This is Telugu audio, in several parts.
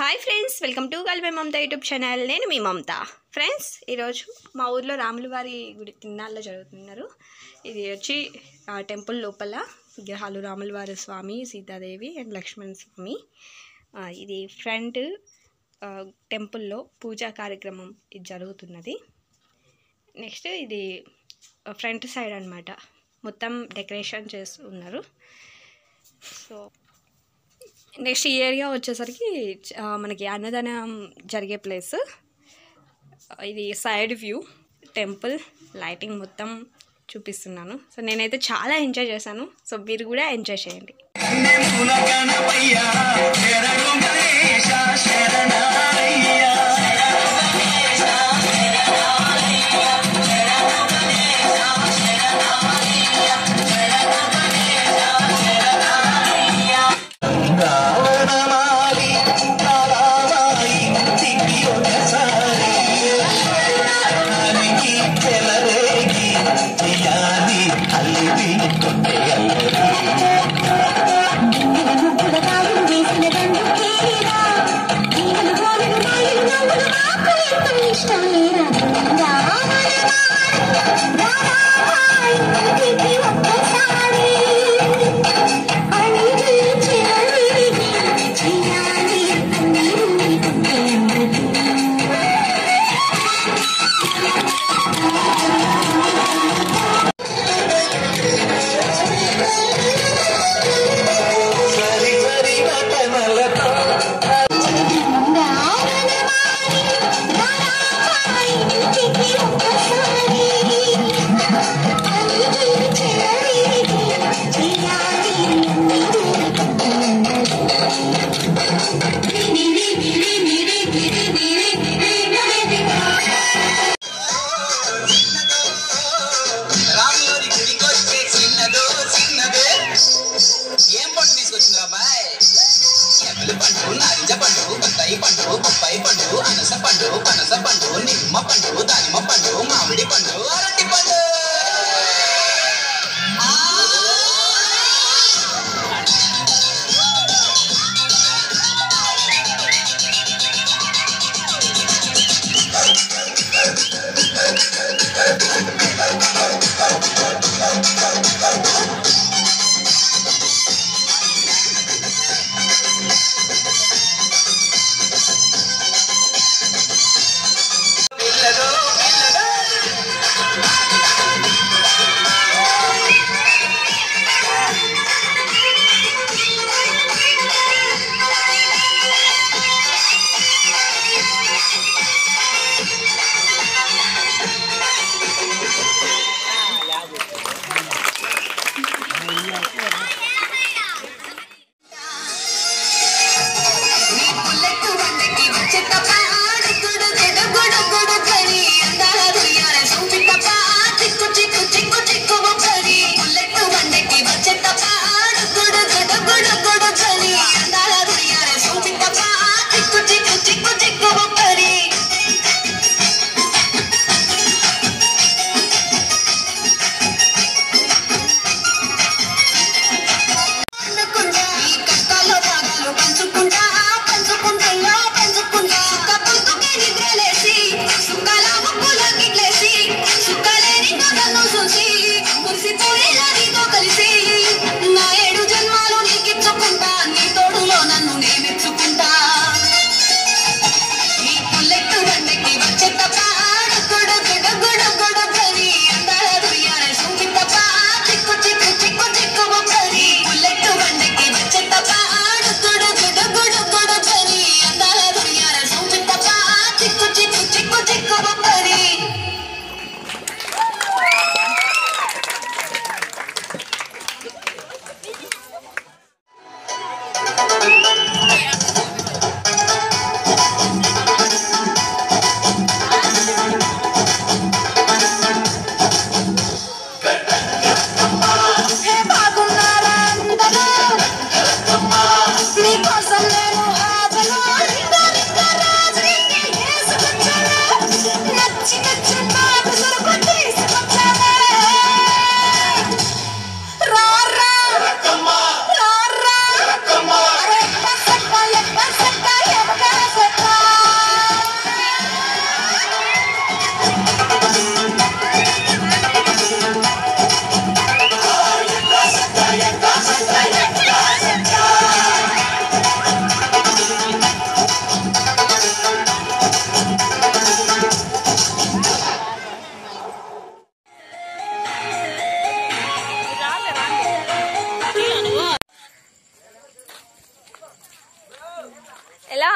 హాయ్ ఫ్రెండ్స్ వెల్కమ్ టు గల్వే మమత యూట్యూబ్ ఛానల్ నేను మీ మమత ఫ్రెండ్స్ ఈరోజు మా ఊర్లో రాముల వారి గుడి తిన్నాల్లో జరుగుతున్నారు ఇది వచ్చి ఆ, టెంపుల్ లోపల విగ్రహాలు రాముల వారి స్వామి సీతాదేవి అండ్ లక్ష్మణ్ స్వామి ఆ, ఇది ఫ్రంట్ ఆ, టెంపుల్లో పూజా కార్యక్రమం ఇది జరుగుతున్నది నెక్స్ట్ ఇది ఫ్రంట్ సైడ్ అన్నమాట మొత్తం డెకరేషన్ చేస్తున్నారు సో నెక్స్ట్ ఈ ఏరియా వచ్చేసరికి ఆ, మనకి అన్నదానం జరిగే ప్లేస్ ఇది సైడ్ వ్యూ టెంపుల్ లైటింగ్ మొత్తం చూపిస్తున్నాను సో నేనైతే చాలా ఎంజాయ్ చేశాను సో మీరు కూడా ఎంజాయ్ చేయండి రావణమాలి తారావాయి తిరిగి ఒకసారి దానికి చెలరేగి చేయాలి అల్లిది కొంటే అల్లరి పుడతాడు వేసిన దండు తీరా జీవన గోలను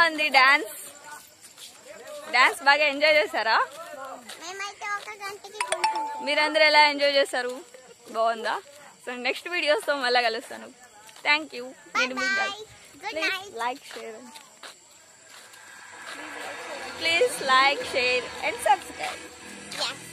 ఉంది డాన్స్ డాన్స్ బాగా ఎంజాయ్ చేశారా మేమైతే ఒక గంటకి కొనుక్కుంటాం మీరందరూ ఎలా ఎంజాయ్ చేశారు బాగుందా సో నెక్స్ట్ వీడియోస్తో మళ్ళీ కలుస్తాను థ్యాంక్ యూ నేను మీకు bye good night like share please like share and subscribe yes